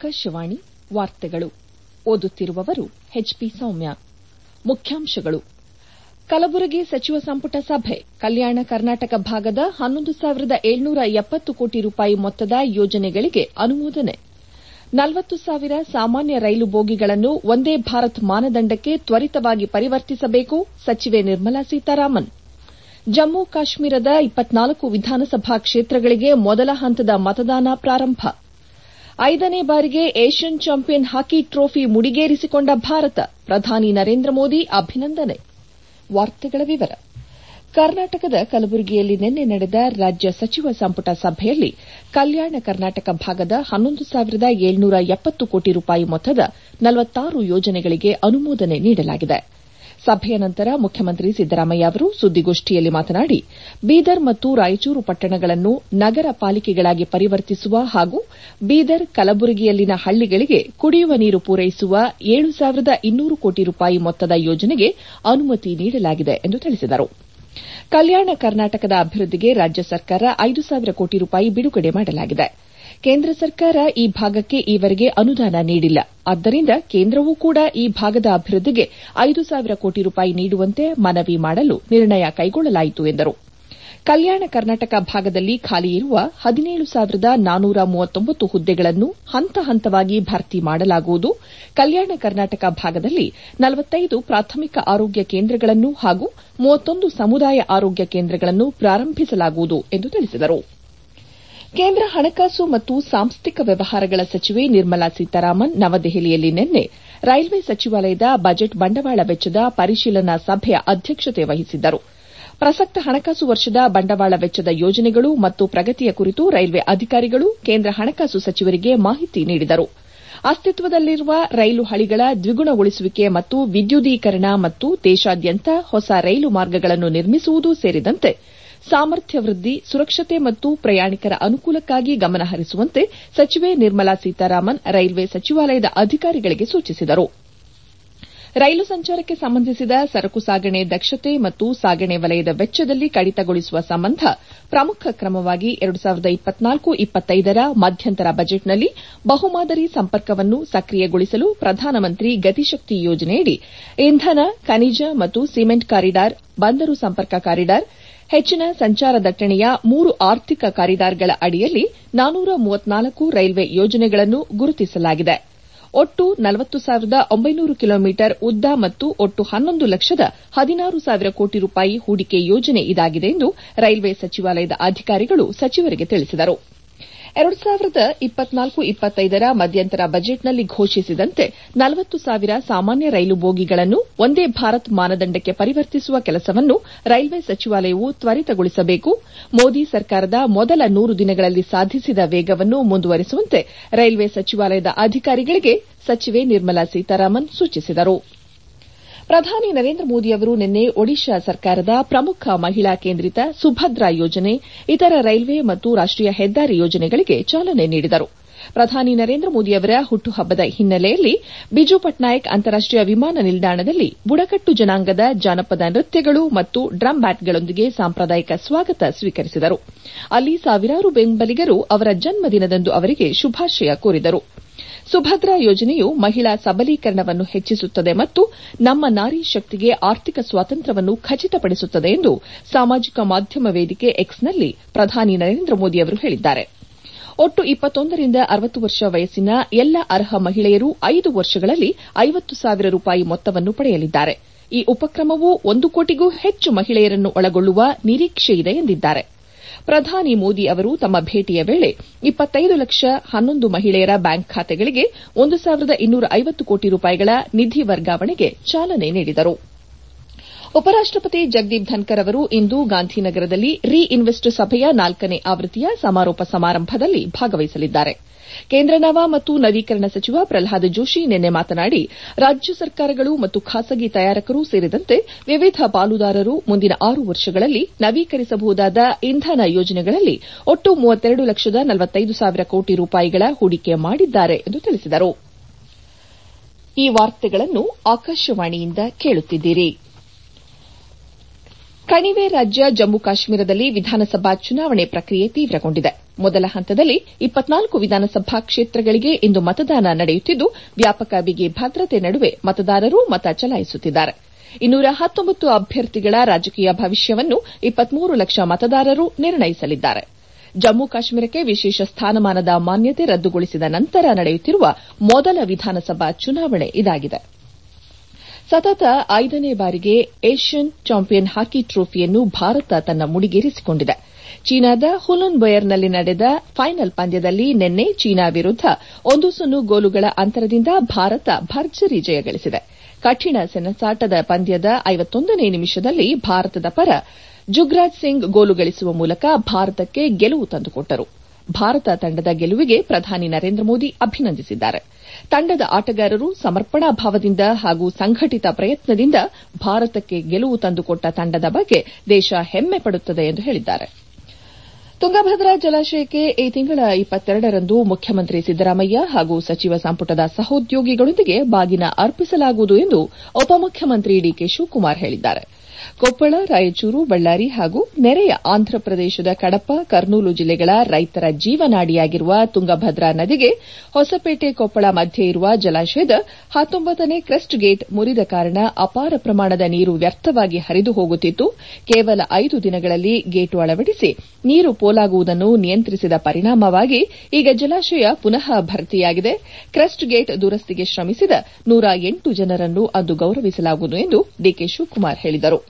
ಆಕಾಶವಾಣಿ ವಾರ್ತೆಗಳು ಓದುತ್ತಿರುವವರು ಹೆಚ್ಪಿ ಸೌಮ್ಯ ಮುಖ್ಯಾಂಶಗಳು ಕಲಬುರಗಿ ಸಚಿವ ಸಂಪುಟ ಸಭೆ ಕಲ್ಯಾಣ ಕರ್ನಾಟಕ ಭಾಗದ ಹನ್ನೊಂದು ಸಾವಿರದ ಏಳ್ನೂರ ಎಪ್ಪತ್ತು ಕೋಟಿ ರೂಪಾಯಿ ಮೊತ್ತದ ಯೋಜನೆಗಳಿಗೆ ಅನುಮೋದನೆ ನಲವತ್ತು ಸಾವಿರ ಸಾಮಾನ್ಯ ರೈಲು ಬೋಗಿಗಳನ್ನು ವಂದೇ ಭಾರತ್ ಮಾನದಂಡಕ್ಕೆ ತ್ವರಿತವಾಗಿ ಪರಿವರ್ತಿಸಬೇಕು ಸಚಿವೆ ನಿರ್ಮಲಾ ಸೀತಾರಾಮನ್ ಜಮ್ಮು ಕಾಶ್ಮೀರದ ಇಪ್ಪತ್ನಾಲ್ಕು ವಿಧಾನಸಭಾ ಕ್ಷೇತ್ರಗಳಿಗೆ ಮೊದಲ ಹಂತದ ಮತದಾನ ಪ್ರಾರಂಭ ಐದನೇ ಬಾರಿಗೆ ಏಷ್ಯನ್ ಚಾಂಪಿಯನ್ ಹಾಕಿ ಟ್ರೋಫಿ ಮುಡಿಗೇರಿಸಿಕೊಂಡ ಭಾರತ ಪ್ರಧಾನಿ ನರೇಂದ್ರ ಮೋದಿ ಅಭಿನಂದನೆ ಕರ್ನಾಟಕದ ಕಲಬುರಗಿಯಲ್ಲಿ ನಿನ್ನೆ ನಡೆದ ರಾಜ್ಯ ಸಚಿವ ಸಂಪುಟ ಸಭೆಯಲ್ಲಿ ಕಲ್ಯಾಣ ಕರ್ನಾಟಕ ಭಾಗದ ಹನ್ನೊಂದು ಸಾವಿರದ ಏಳ್ನೂರ ಎಪ್ಪತ್ತು ಕೋಟಿ ರೂಪಾಯಿ ಮೊತ್ತದ ನಲವತ್ತಾರು ಯೋಜನೆಗಳಿಗೆ ಅನುಮೋದನೆ ನೀಡಲಾಗಿದೆ ಸಭೆಯ ನಂತರ ಮುಖ್ಯಮಂತ್ರಿ ಸಿದ್ದರಾಮಯ್ಯ ಅವರು ಸುದ್ದಿಗೋಷ್ಠಿಯಲ್ಲಿ ಮಾತನಾಡಿ ಬೀದರ್ ಮತ್ತು ರಾಯಚೂರು ಪಟ್ಟಣಗಳನ್ನು ನಗರ ಪಾಲಿಕೆಗಳಾಗಿ ಪರಿವರ್ತಿಸುವ ಹಾಗೂ ಬೀದರ್ ಕಲಬುರಗಿಯಲ್ಲಿನ ಹಳ್ಳಿಗಳಿಗೆ ಕುಡಿಯುವ ನೀರು ಪೂರೈಸುವ ಏಳು ಸಾವಿರದ ಇನ್ನೂರು ಕೋಟಿ ರೂಪಾಯಿ ಮೊತ್ತದ ಯೋಜನೆಗೆ ಅನುಮತಿ ನೀಡಲಾಗಿದೆ ಎಂದು ತಿಳಿಸಿದರು ಕಲ್ಯಾಣ ಕರ್ನಾಟಕದ ಅಭಿವೃದ್ದಿಗೆ ರಾಜ್ಯ ಸರ್ಕಾರ ಐದು ಸಾವಿರ ಕೋಟಿ ರೂಪಾಯಿ ಬಿಡುಗಡೆ ಮಾಡಲಾಗಿದೆ ಕೇಂದ್ರ ಸರ್ಕಾರ ಈ ಭಾಗಕ್ಕೆ ಈವರೆಗೆ ಅನುದಾನ ನೀಡಿಲ್ಲ ಆದ್ದರಿಂದ ಕೇಂದ್ರವೂ ಕೂಡ ಈ ಭಾಗದ ಅಭಿವೃದ್ದಿಗೆ ಐದು ಸಾವಿರ ಕೋಟಿ ರೂಪಾಯಿ ನೀಡುವಂತೆ ಮನವಿ ಮಾಡಲು ನಿರ್ಣಯ ಕೈಗೊಳ್ಳಲಾಯಿತು ಎಂದರು ಕಲ್ಯಾಣ ಕರ್ನಾಟಕ ಭಾಗದಲ್ಲಿ ಖಾಲಿಯಿರುವ ಹದಿನೇಳು ಸಾವಿರದ ನಾನೂರ ಮೂವತ್ತೊಂಬತ್ತು ಹುದ್ದೆಗಳನ್ನು ಹಂತ ಹಂತವಾಗಿ ಭರ್ತಿ ಮಾಡಲಾಗುವುದು ಕಲ್ಯಾಣ ಕರ್ನಾಟಕ ಭಾಗದಲ್ಲಿ ನಲವತ್ತೈದು ಪ್ರಾಥಮಿಕ ಆರೋಗ್ಯ ಕೇಂದ್ರಗಳನ್ನು ಹಾಗೂ ಮೂವತ್ತೊಂದು ಸಮುದಾಯ ಆರೋಗ್ಯ ಕೇಂದ್ರಗಳನ್ನು ಪ್ರಾರಂಭಿಸಲಾಗುವುದು ಎಂದು ತಿಳಿಸಿದರು ಕೇಂದ್ರ ಹಣಕಾಸು ಮತ್ತು ಸಾಂಸ್ಥಿಕ ವ್ಯವಹಾರಗಳ ಸಚಿವೆ ನಿರ್ಮಲಾ ಸೀತಾರಾಮನ್ ನವದೆಹಲಿಯಲ್ಲಿ ನಿನ್ನೆ ರೈಲ್ವೆ ಸಚಿವಾಲಯದ ಬಜೆಟ್ ಬಂಡವಾಳ ವೆಚ್ಚದ ಪರಿಶೀಲನಾ ಸಭೆಯ ಅಧ್ಯಕ್ಷತೆ ವಹಿಸಿದ್ದರು ಪ್ರಸಕ್ತ ಹಣಕಾಸು ವರ್ಷದ ಬಂಡವಾಳ ವೆಚ್ಚದ ಯೋಜನೆಗಳು ಮತ್ತು ಪ್ರಗತಿಯ ಕುರಿತು ರೈಲ್ವೆ ಅಧಿಕಾರಿಗಳು ಕೇಂದ್ರ ಹಣಕಾಸು ಸಚಿವರಿಗೆ ಮಾಹಿತಿ ನೀಡಿದರು ಅಸ್ತಿತ್ವದಲ್ಲಿರುವ ರೈಲು ಹಳಿಗಳ ದ್ವಿಗುಣಗೊಳಿಸುವಿಕೆ ಮತ್ತು ವಿದ್ಯುದೀಕರಣ ಮತ್ತು ದೇಶಾದ್ಯಂತ ಹೊಸ ರೈಲು ಮಾರ್ಗಗಳನ್ನು ನಿರ್ಮಿಸುವುದು ಸೇರಿದಂತೆ ಸಾಮರ್ಥ್ಯ ವೃದ್ದಿ ಸುರಕ್ಷತೆ ಮತ್ತು ಪ್ರಯಾಣಿಕರ ಅನುಕೂಲಕ್ಕಾಗಿ ಗಮನಹರಿಸುವಂತೆ ಸಚಿವೆ ನಿರ್ಮಲಾ ಸೀತಾರಾಮನ್ ರೈಲ್ವೆ ಸಚಿವಾಲಯದ ಅಧಿಕಾರಿಗಳಿಗೆ ಸೂಚಿಸಿದರು ರೈಲು ಸಂಚಾರಕ್ಕೆ ಸಂಬಂಧಿಸಿದ ಸರಕು ಸಾಗಣೆ ದಕ್ಷತೆ ಮತ್ತು ಸಾಗಣೆ ವಲಯದ ವೆಚ್ಚದಲ್ಲಿ ಕಡಿತಗೊಳಿಸುವ ಸಂಬಂಧ ಪ್ರಮುಖ ಕ್ರಮವಾಗಿ ರ ಮಧ್ಯಂತರ ಬಜೆಟ್ನಲ್ಲಿ ಬಹುಮಾದರಿ ಸಂಪರ್ಕವನ್ನು ಸಕ್ರಿಯಗೊಳಿಸಲು ಪ್ರಧಾನಮಂತ್ರಿ ಗತಿಶಕ್ತಿ ಯೋಜನೆಯಡಿ ಇಂಧನ ಖನಿಜ ಮತ್ತು ಸಿಮೆಂಟ್ ಕಾರಿಡಾರ್ ಬಂದರು ಸಂಪರ್ಕ ಕಾರಿಡಾರ್ ಹೆಚ್ಚಿನ ಸಂಚಾರ ದಟ್ಟಣೆಯ ಮೂರು ಆರ್ಥಿಕ ಕಾರಿಡಾರ್ಗಳ ಅಡಿಯಲ್ಲಿ ನಾನೂರ ಮೂವತ್ನಾಲ್ಕು ರೈಲ್ವೆ ಯೋಜನೆಗಳನ್ನು ಗುರುತಿಸಲಾಗಿದೆ ಒಟ್ಟು ನಲವತ್ತು ಸಾವಿರದ ಒಂಬೈನೂರು ಕಿಲೋಮೀಟರ್ ಉದ್ದ ಮತ್ತು ಒಟ್ಟು ಹನ್ನೊಂದು ಲಕ್ಷದ ಹದಿನಾರು ಸಾವಿರ ಕೋಟಿ ರೂಪಾಯಿ ಹೂಡಿಕೆ ಯೋಜನೆ ಇದಾಗಿದೆ ಎಂದು ರೈಲ್ವೆ ಸಚಿವಾಲಯದ ಅಧಿಕಾರಿಗಳು ಸಚಿವರಿಗೆ ತಿಳಿಸಿದರು ರ ಮಧ್ಯಂತರ ಬಜೆಟ್ನಲ್ಲಿ ಘೋಷಿಸಿದಂತೆ ನಲವತ್ತು ಸಾವಿರ ಸಾಮಾನ್ಯ ರೈಲು ಬೋಗಿಗಳನ್ನು ವಂದೇ ಭಾರತ್ ಮಾನದಂಡಕ್ಕೆ ಪರಿವರ್ತಿಸುವ ಕೆಲಸವನ್ನು ರೈಲ್ವೆ ಸಚಿವಾಲಯವು ತ್ವರಿತಗೊಳಿಸಬೇಕು ಮೋದಿ ಸರ್ಕಾರದ ಮೊದಲ ನೂರು ದಿನಗಳಲ್ಲಿ ಸಾಧಿಸಿದ ವೇಗವನ್ನು ಮುಂದುವರೆಸುವಂತೆ ರೈಲ್ವೆ ಸಚಿವಾಲಯದ ಅಧಿಕಾರಿಗಳಿಗೆ ಸಚಿವೆ ನಿರ್ಮಲಾ ಸೀತಾರಾಮನ್ ಸೂಚಿಸಿದರು ಪ್ರಧಾನಿ ನರೇಂದ್ರ ಮೋದಿ ಅವರು ನಿನ್ನೆ ಒಡಿಶಾ ಸರ್ಕಾರದ ಪ್ರಮುಖ ಮಹಿಳಾ ಕೇಂದ್ರಿತ ಸುಭದ್ರಾ ಯೋಜನೆ ಇತರ ರೈಲ್ವೆ ಮತ್ತು ರಾಷ್ಟೀಯ ಹೆದ್ದಾರಿ ಯೋಜನೆಗಳಿಗೆ ಚಾಲನೆ ನೀಡಿದರು ಪ್ರಧಾನಿ ನರೇಂದ್ರ ಮೋದಿ ಅವರ ಹುಟ್ಟುಹಬ್ಬದ ಹಿನ್ನೆಲೆಯಲ್ಲಿ ಬಿಜು ಪಟ್ನಾಯಕ್ ಅಂತಾರಾಷ್ಟೀಯ ವಿಮಾನ ನಿಲ್ದಾಣದಲ್ಲಿ ಬುಡಕಟ್ಟು ಜನಾಂಗದ ಜಾನಪದ ನೃತ್ಯಗಳು ಮತ್ತು ಡ್ರಮ್ ಬ್ಯಾಟ್ಗಳೊಂದಿಗೆ ಸಾಂಪ್ರದಾಯಿಕ ಸ್ವಾಗತ ಸ್ವೀಕರಿಸಿದರು ಅಲ್ಲಿ ಸಾವಿರಾರು ಬೆಂಬಲಿಗರು ಅವರ ಜನ್ಮದಿನದಂದು ಅವರಿಗೆ ಶುಭಾಶಯ ಕೋರಿದರು ಸುಭದ್ರಾ ಯೋಜನೆಯು ಮಹಿಳಾ ಸಬಲೀಕರಣವನ್ನು ಹೆಚ್ಚಿಸುತ್ತದೆ ಮತ್ತು ನಮ್ಮ ನಾರಿ ಶಕ್ತಿಗೆ ಆರ್ಥಿಕ ಸ್ವಾತಂತ್ರ್ಯವನ್ನು ಖಚಿತಪಡಿಸುತ್ತದೆ ಎಂದು ಸಾಮಾಜಿಕ ಮಾಧ್ಯಮ ವೇದಿಕೆ ಎಕ್ಸ್ನಲ್ಲಿ ಪ್ರಧಾನಿ ನರೇಂದ್ರ ಮೋದಿ ಅವರು ಹೇಳಿದ್ದಾರೆ ಒಟ್ಟು ಇಪ್ಪತ್ತೊಂದರಿಂದ ಅರವತ್ತು ವರ್ಷ ವಯಸ್ಸಿನ ಎಲ್ಲ ಅರ್ಹ ಮಹಿಳೆಯರು ಐದು ವರ್ಷಗಳಲ್ಲಿ ಐವತ್ತು ಸಾವಿರ ರೂಪಾಯಿ ಮೊತ್ತವನ್ನು ಪಡೆಯಲಿದ್ದಾರೆ ಈ ಉಪಕ್ರಮವು ಒಂದು ಕೋಟಿಗೂ ಹೆಚ್ಚು ಮಹಿಳೆಯರನ್ನು ಒಳಗೊಳ್ಳುವ ನಿರೀಕ್ಷೆಯಿದೆ ಎಂದಿದ್ದಾರೆ ಪ್ರಧಾನಿ ಮೋದಿ ಅವರು ತಮ್ಮ ಭೇಟಿಯ ವೇಳೆ ಇಪ್ಪತ್ತೈದು ಲಕ್ಷ ಹನ್ನೊಂದು ಮಹಿಳೆಯರ ಬ್ಯಾಂಕ್ ಖಾತೆಗಳಿಗೆ ಒಂದು ಸಾವಿರದ ಇನ್ನೂರ ಐವತ್ತು ಕೋಟಿ ರೂಪಾಯಿಗಳ ನಿಧಿ ವರ್ಗಾವಣೆಗೆ ಚಾಲನೆ ನೀಡಿದರು ಉಪರಾಷ್ಟಪತಿ ಜಗದೀಪ್ ಧನ್ಕರ್ ಅವರು ಇಂದು ಗಾಂಧಿನಗರದಲ್ಲಿ ರಿ ಇನ್ವೆಸ್ಟ್ ಸಭೆಯ ನಾಲ್ಕನೇ ಆವೃತ್ತಿಯ ಸಮಾರೋಪ ಸಮಾರಂಭದಲ್ಲಿ ಭಾಗವಹಿಸಲಿದ್ದಾರೆ ಕೇಂದ್ರ ನವ ಮತ್ತು ನವೀಕರಣ ಸಚಿವ ಪ್ರಲ್ಹಾದ್ ಜೋಶಿ ನಿನ್ನೆ ಮಾತನಾಡಿ ರಾಜ್ಯ ಸರ್ಕಾರಗಳು ಮತ್ತು ಖಾಸಗಿ ತಯಾರಕರು ಸೇರಿದಂತೆ ವಿವಿಧ ಪಾಲುದಾರರು ಮುಂದಿನ ಆರು ವರ್ಷಗಳಲ್ಲಿ ನವೀಕರಿಸಬಹುದಾದ ಇಂಧನ ಯೋಜನೆಗಳಲ್ಲಿ ಒಟ್ಟು ಮೂವತ್ತೆರಡು ಲಕ್ಷದ ನಲವತ್ತೈದು ಸಾವಿರ ಕೋಟಿ ರೂಪಾಯಿಗಳ ಹೂಡಿಕೆ ಮಾಡಿದ್ದಾರೆ ಎಂದು ತಿಳಿಸಿದರು ಈ ವಾರ್ತೆಗಳನ್ನು ಆಕಾಶವಾಣಿಯಿಂದ ಕೇಳುತ್ತಿದ್ದೀರಿ ಕಣಿವೆ ರಾಜ್ಯ ಜಮ್ಮು ಕಾಶ್ಮೀರದಲ್ಲಿ ವಿಧಾನಸಭಾ ಚುನಾವಣೆ ಪ್ರಕ್ರಿಯೆ ತೀವ್ರಗೊಂಡಿದೆ ಮೊದಲ ಹಂತದಲ್ಲಿ ಇಪ್ಪತ್ನಾಲ್ಕು ವಿಧಾನಸಭಾ ಕ್ಷೇತ್ರಗಳಿಗೆ ಇಂದು ಮತದಾನ ನಡೆಯುತ್ತಿದ್ದು ವ್ಯಾಪಕ ಬಿಗಿ ಭದ್ರತೆ ನಡುವೆ ಮತದಾರರು ಮತ ಚಲಾಯಿಸುತ್ತಿದ್ದಾರೆ ಇನ್ನೂರ ಹತ್ತೊಂಬತ್ತು ಅಭ್ಯರ್ಥಿಗಳ ರಾಜಕೀಯ ಭವಿಷ್ಯವನ್ನು ಇಪ್ಪತ್ಮೂರು ಲಕ್ಷ ಮತದಾರರು ನಿರ್ಣಯಿಸಲಿದ್ದಾರೆ ಜಮ್ಮು ಕಾಶ್ಮೀರಕ್ಕೆ ವಿಶೇಷ ಸ್ಥಾನಮಾನದ ಮಾನ್ಯತೆ ರದ್ದುಗೊಳಿಸಿದ ನಂತರ ನಡೆಯುತ್ತಿರುವ ಮೊದಲ ವಿಧಾನಸಭಾ ಚುನಾವಣೆ ಇದಾಗಿದೆ ಸತತ ಐದನೇ ಬಾರಿಗೆ ಏಷ್ಯನ್ ಚಾಂಪಿಯನ್ ಹಾಕಿ ಟ್ರೋಫಿಯನ್ನು ಭಾರತ ತನ್ನ ಮುಡಿಗೇರಿಸಿಕೊಂಡಿದೆ ಚೀನಾದ ಹುಲುನ್ ಬೊಯರ್ನಲ್ಲಿ ನಡೆದ ಫೈನಲ್ ಪಂದ್ಯದಲ್ಲಿ ನಿನ್ನೆ ಚೀನಾ ವಿರುದ್ದ ಒಂದು ಸೊನ್ನೆ ಗೋಲುಗಳ ಅಂತರದಿಂದ ಭಾರತ ಭರ್ಜರಿ ಜಯ ಗಳಿಸಿದೆ ಕಠಿಣ ಸೆಣಸಾಟದ ಪಂದ್ಯದ ಐವತ್ತೊಂದನೇ ನಿಮಿಷದಲ್ಲಿ ಭಾರತದ ಪರ ಜುಗ್ರಾಜ್ ಸಿಂಗ್ ಗೋಲು ಗಳಿಸುವ ಮೂಲಕ ಭಾರತಕ್ಕೆ ಗೆಲುವು ತಂದುಕೊಟ್ಟರು ಭಾರತ ತಂಡದ ಗೆಲುವಿಗೆ ಪ್ರಧಾನಿ ನರೇಂದ್ರ ಮೋದಿ ಅಭಿನಂದಿಸಿದ್ದಾರೆ ತಂಡದ ಆಟಗಾರರು ಸಮರ್ಪಣಾ ಭಾವದಿಂದ ಹಾಗೂ ಸಂಘಟಿತ ಪ್ರಯತ್ನದಿಂದ ಭಾರತಕ್ಕೆ ಗೆಲುವು ತಂದುಕೊಟ್ಟ ತಂಡದ ಬಗ್ಗೆ ದೇಶ ಹೆಮ್ಮೆ ಪಡುತ್ತದೆ ಎಂದು ಹೇಳಿದ್ದಾರೆ ತುಂಗಭದ್ರಾ ಜಲಾಶಯಕ್ಕೆ ಈ ತಿಂಗಳ ಇಪ್ಪತ್ತೆರಡರಂದು ಮುಖ್ಯಮಂತ್ರಿ ಸಿದ್ದರಾಮಯ್ಯ ಹಾಗೂ ಸಚಿವ ಸಂಪುಟದ ಸಹೋದ್ಯೋಗಿಗಳೊಂದಿಗೆ ಬಾಗಿನ ಅರ್ಪಿಸಲಾಗುವುದು ಎಂದು ಉಪಮುಖ್ಯಮಂತ್ರಿ ಡಿಕೆ ಶಿವಕುಮಾರ್ ಹೇಳಿದ್ದಾರೆ ಕೊಪ್ಪಳ ರಾಯಚೂರು ಬಳ್ಳಾರಿ ಹಾಗೂ ನೆರೆಯ ಆಂಧ್ರಪ್ರದೇಶದ ಕಡಪ ಕರ್ನೂಲು ಜಿಲ್ಲೆಗಳ ರೈತರ ಜೀವನಾಡಿಯಾಗಿರುವ ತುಂಗಭದ್ರಾ ನದಿಗೆ ಹೊಸಪೇಟೆ ಕೊಪ್ಪಳ ಮಧ್ಯೆ ಇರುವ ಜಲಾಶಯದ ಹತ್ತೊಂಬತ್ತನೇ ಕ್ರೆಸ್ಟ್ ಗೇಟ್ ಮುರಿದ ಕಾರಣ ಅಪಾರ ಪ್ರಮಾಣದ ನೀರು ವ್ಯರ್ಥವಾಗಿ ಹರಿದು ಹೋಗುತ್ತಿದ್ದು ಕೇವಲ ಐದು ದಿನಗಳಲ್ಲಿ ಗೇಟು ಅಳವಡಿಸಿ ನೀರು ಪೋಲಾಗುವುದನ್ನು ನಿಯಂತ್ರಿಸಿದ ಪರಿಣಾಮವಾಗಿ ಈಗ ಜಲಾಶಯ ಪುನಃ ಭರ್ತಿಯಾಗಿದೆ ಕ್ರೆಸ್ಟ್ ಗೇಟ್ ದುರಸ್ತಿಗೆ ಶ್ರಮಿಸಿದ ನೂರ ಎಂಟು ಜನರನ್ನು ಅಂದು ಗೌರವಿಸಲಾಗುವುದು ಎಂದು ಡಿಕೆ ಶಿವಕುಮಾರ್ ಹೇಳಿದರು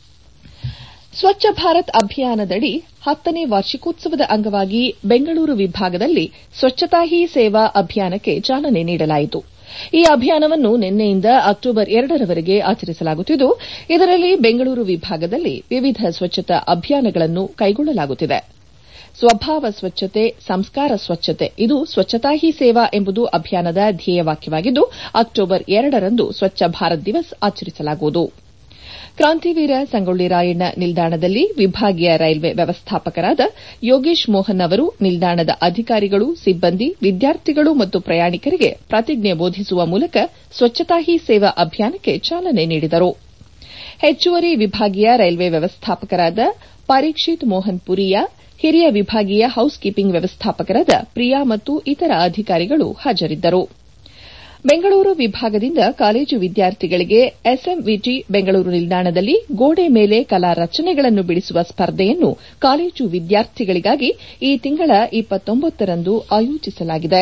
ಸ್ವಚ್ಛ ಭಾರತ್ ಅಭಿಯಾನದಡಿ ಹತ್ತನೇ ವಾರ್ಷಿಕೋತ್ಸವದ ಅಂಗವಾಗಿ ಬೆಂಗಳೂರು ವಿಭಾಗದಲ್ಲಿ ಸ್ವಚ್ಛತಾ ಹಿ ಸೇವಾ ಅಭಿಯಾನಕ್ಕೆ ಚಾಲನೆ ನೀಡಲಾಯಿತು ಈ ಅಭಿಯಾನವನ್ನು ನಿನ್ನೆಯಿಂದ ಅಕ್ಟೋಬರ್ ಎರಡರವರೆಗೆ ಆಚರಿಸಲಾಗುತ್ತಿದ್ದು ಇದರಲ್ಲಿ ಬೆಂಗಳೂರು ವಿಭಾಗದಲ್ಲಿ ವಿವಿಧ ಸ್ವಚ್ಛತಾ ಅಭಿಯಾನಗಳನ್ನು ಕೈಗೊಳ್ಳಲಾಗುತ್ತಿದೆ ಸ್ವಭಾವ ಸ್ವಚ್ಛತೆ ಸಂಸ್ಕಾರ ಸ್ವಚ್ಛತೆ ಇದು ಸ್ವಚ್ಛತಾ ಹಿ ಸೇವಾ ಎಂಬುದು ಅಭಿಯಾನದ ಧ್ಯೇಯವಾಕ್ಯವಾಗಿದ್ದು ಅಕ್ಟೋಬರ್ ಎರಡರಂದು ಸ್ವಚ್ಛ ಭಾರತ್ ದಿವಸ್ ಆಚರಿಸಲಾಗುವುದು ಕ್ರಾಂತಿವೀರ ಸಂಗೊಳ್ಳಿ ರಾಯಣ್ಣ ನಿಲ್ದಾಣದಲ್ಲಿ ವಿಭಾಗೀಯ ರೈಲ್ವೆ ವ್ಯವಸ್ಥಾಪಕರಾದ ಯೋಗೇಶ್ ಮೋಹನ್ ಅವರು ನಿಲ್ದಾಣದ ಅಧಿಕಾರಿಗಳು ಸಿಬ್ಬಂದಿ ವಿದ್ಯಾರ್ಥಿಗಳು ಮತ್ತು ಪ್ರಯಾಣಿಕರಿಗೆ ಪ್ರತಿಜ್ಞೆ ಬೋಧಿಸುವ ಮೂಲಕ ಸ್ವಚ್ಛತಾ ಹಿ ಸೇವಾ ಅಭಿಯಾನಕ್ಕೆ ಚಾಲನೆ ನೀಡಿದರು ಹೆಚ್ಚುವರಿ ವಿಭಾಗೀಯ ರೈಲ್ವೆ ವ್ಯವಸ್ಥಾಪಕರಾದ ಪರೀಕ್ಷಿತ್ ಮೋಹನ್ ಪುರಿಯಾ ಹಿರಿಯ ವಿಭಾಗೀಯ ಹೌಸ್ ಕೀಪಿಂಗ್ ವ್ಯವಸ್ಥಾಪಕರಾದ ಪ್ರಿಯಾ ಮತ್ತು ಇತರ ಅಧಿಕಾರಿಗಳು ಹಾಜರಿದ್ದರು ಬೆಂಗಳೂರು ವಿಭಾಗದಿಂದ ಕಾಲೇಜು ವಿದ್ಯಾರ್ಥಿಗಳಿಗೆ ಎಸ್ಎಂವಿಟಿ ಬೆಂಗಳೂರು ನಿಲ್ದಾಣದಲ್ಲಿ ಗೋಡೆ ಮೇಲೆ ಕಲಾ ರಚನೆಗಳನ್ನು ಬಿಡಿಸುವ ಸ್ಪರ್ಧೆಯನ್ನು ಕಾಲೇಜು ವಿದ್ಯಾರ್ಥಿಗಳಿಗಾಗಿ ಈ ತಿಂಗಳ ಇಪ್ಪತ್ತೊಂಬತ್ತರಂದು ಆಯೋಜಿಸಲಾಗಿದೆ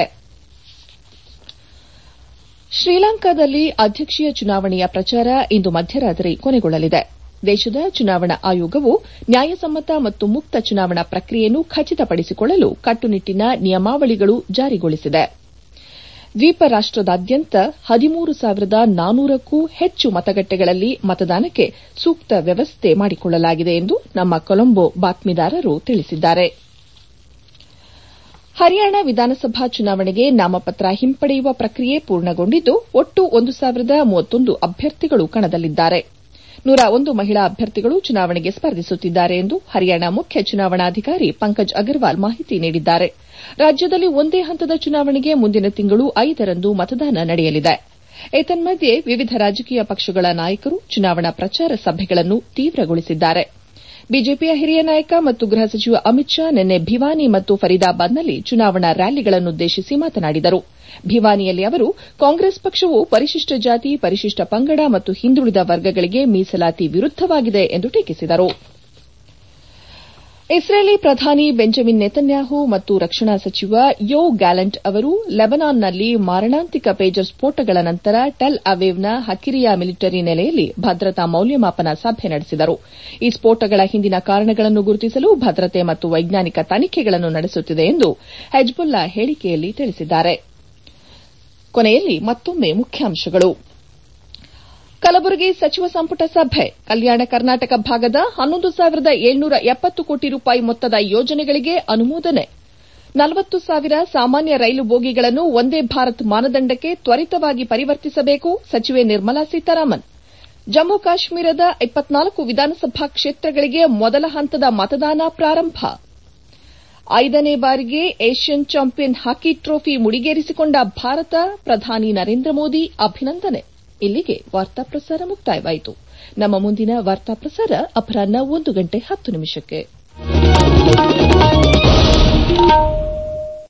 ಶ್ರೀಲಂಕಾದಲ್ಲಿ ಅಧ್ಯಕ್ಷೀಯ ಚುನಾವಣೆಯ ಪ್ರಚಾರ ಇಂದು ಮಧ್ಯರಾತ್ರಿ ಕೊನೆಗೊಳ್ಳಲಿದೆ ದೇಶದ ಚುನಾವಣಾ ಆಯೋಗವು ನ್ಯಾಯಸಮ್ಮತ ಮತ್ತು ಮುಕ್ತ ಚುನಾವಣಾ ಪ್ರಕ್ರಿಯೆಯನ್ನು ಖಚಿತಪಡಿಸಿಕೊಳ್ಳಲು ಕಟ್ಟುನಿಟ್ಟಿನ ನಿಯಮಾವಳಿಗಳು ಜಾರಿಗೊಳಿಸಿದೆ ದ್ವೀಪ ರಾಷ್ಟದಾದ್ಯಂತ ಹದಿಮೂರು ಸಾವಿರದ ನಾನೂರಕ್ಕೂ ಹೆಚ್ಚು ಮತಗಟ್ಟೆಗಳಲ್ಲಿ ಮತದಾನಕ್ಕೆ ಸೂಕ್ತ ವ್ಯವಸ್ಥೆ ಮಾಡಿಕೊಳ್ಳಲಾಗಿದೆ ಎಂದು ನಮ್ಮ ಕೊಲಂಬೊ ಬಾತ್ಮೀದಾರರು ತಿಳಿಸಿದ್ದಾರೆ ಹರಿಯಾಣ ವಿಧಾನಸಭಾ ಚುನಾವಣೆಗೆ ನಾಮಪತ್ರ ಹಿಂಪಡೆಯುವ ಪ್ರಕ್ರಿಯೆ ಪೂರ್ಣಗೊಂಡಿದ್ದು ಒಟ್ಟು ಒಂದು ಸಾವಿರದ ಮೂವತ್ತೊಂದು ಅಭ್ಯರ್ಥಿಗಳು ಕಣದಲ್ಲಿದ್ದಾರೆ ನೂರ ಒಂದು ಮಹಿಳಾ ಅಭ್ಯರ್ಥಿಗಳು ಚುನಾವಣೆಗೆ ಸ್ಪರ್ಧಿಸುತ್ತಿದ್ದಾರೆ ಎಂದು ಹರಿಯಾಣ ಮುಖ್ಯ ಚುನಾವಣಾಧಿಕಾರಿ ಪಂಕಜ್ ಅಗರ್ವಾಲ್ ಮಾಹಿತಿ ನೀಡಿದ್ದಾರೆ ರಾಜ್ಯದಲ್ಲಿ ಒಂದೇ ಹಂತದ ಚುನಾವಣೆಗೆ ಮುಂದಿನ ತಿಂಗಳು ಐದರಂದು ಮತದಾನ ನಡೆಯಲಿದೆ ಏತನ್ಮಧ್ಯೆ ವಿವಿಧ ರಾಜಕೀಯ ಪಕ್ಷಗಳ ನಾಯಕರು ಚುನಾವಣಾ ಪ್ರಚಾರ ಸಭೆಗಳನ್ನು ತೀವ್ರಗೊಳಿಸಿದ್ದಾರೆ ಬಿಜೆಪಿಯ ಹಿರಿಯ ನಾಯಕ ಮತ್ತು ಗೃಹ ಸಚಿವ ಅಮಿತ್ ಶಾ ನಿನ್ನೆ ಭಿವಾನಿ ಮತ್ತು ಫರೀದಾಬಾದ್ನಲ್ಲಿ ಚುನಾವಣಾ ರ್ಯಾಲಿಗಳನ್ನುದ್ದೇಶಿಸಿ ಮಾತನಾಡಿದರು ಭಿವಾನಿಯಲ್ಲಿ ಅವರು ಕಾಂಗ್ರೆಸ್ ಪಕ್ಷವು ಪರಿಶಿಷ್ಟ ಜಾತಿ ಪರಿಶಿಷ್ಟ ಪಂಗಡ ಮತ್ತು ಹಿಂದುಳಿದ ವರ್ಗಗಳಿಗೆ ಮೀಸಲಾತಿ ವಿರುದ್ದವಾಗಿದೆ ಎಂದು ಟೀಕಿಸಿದರು ಇಸ್ರೇಲಿ ಪ್ರಧಾನಿ ಬೆಂಜಮಿನ್ ನೆತನ್ಯಾಹು ಮತ್ತು ರಕ್ಷಣಾ ಸಚಿವ ಯೋ ಗ್ಯಾಲೆಂಟ್ ಅವರು ಲೆಬನಾನ್ನಲ್ಲಿ ಮಾರಣಾಂತಿಕ ಪೇಜರ್ ಸ್ಫೋಟಗಳ ನಂತರ ಟೆಲ್ ಅವೀವ್ನ ಹಕಿರಿಯಾ ಮಿಲಿಟರಿ ನೆಲೆಯಲ್ಲಿ ಭದ್ರತಾ ಮೌಲ್ಯಮಾಪನ ಸಭೆ ನಡೆಸಿದರು ಈ ಸ್ಫೋಟಗಳ ಹಿಂದಿನ ಕಾರಣಗಳನ್ನು ಗುರುತಿಸಲು ಭದ್ರತೆ ಮತ್ತು ವೈಜ್ಞಾನಿಕ ತನಿಖೆಗಳನ್ನು ನಡೆಸುತ್ತಿದೆ ಎಂದು ಹೆಜ್ಬುಲ್ಲಾ ಹೇಳಿಕೆಯಲ್ಲಿ ತಿಳಿಸಿದ್ದಾರೆ ಕೊನೆಯಲ್ಲಿ ಮತ್ತೊಮ್ಮೆ ಮುಖ್ಯಾಂಶಗಳು ಕಲಬುರಗಿ ಸಚಿವ ಸಂಪುಟ ಸಭೆ ಕಲ್ಯಾಣ ಕರ್ನಾಟಕ ಭಾಗದ ಹನ್ನೊಂದು ಸಾವಿರದ ಏಳ್ನೂರ ಎಪ್ಪತ್ತು ಕೋಟಿ ರೂಪಾಯಿ ಮೊತ್ತದ ಯೋಜನೆಗಳಿಗೆ ಅನುಮೋದನೆ ನಲವತ್ತು ಸಾವಿರ ಸಾಮಾನ್ಯ ರೈಲು ಬೋಗಿಗಳನ್ನು ಒಂದೇ ಭಾರತ್ ಮಾನದಂಡಕ್ಕೆ ತ್ವರಿತವಾಗಿ ಪರಿವರ್ತಿಸಬೇಕು ಸಚಿವೆ ನಿರ್ಮಲಾ ಸೀತಾರಾಮನ್ ಜಮ್ಮು ಕಾಶ್ಮೀರದ ಇಪ್ಪತ್ನಾಲ್ಕು ವಿಧಾನಸಭಾ ಕ್ಷೇತ್ರಗಳಿಗೆ ಮೊದಲ ಹಂತದ ಮತದಾನ ಪ್ರಾರಂಭ ಐದನೇ ಬಾರಿಗೆ ಏಷ್ಯನ್ ಚಾಂಪಿಯನ್ ಹಾಕಿ ಟ್ರೋಫಿ ಮುಡಿಗೇರಿಸಿಕೊಂಡ ಭಾರತ ಪ್ರಧಾನಿ ನರೇಂದ್ರ ಮೋದಿ ಅಭಿನಂದನೆ ಇಲ್ಲಿಗೆ ವಾರ್ತಾ ಪ್ರಸಾರ ಮುಕ್ತಾಯವಾಯಿತು ನಮ್ಮ ಮುಂದಿನ ವಾರ್ತಾ ಪ್ರಸಾರ ಅಪರಾಹ್ನ ಒಂದು ಗಂಟೆ ಹತ್ತು ನಿಮಿಷಕ್ಕೆ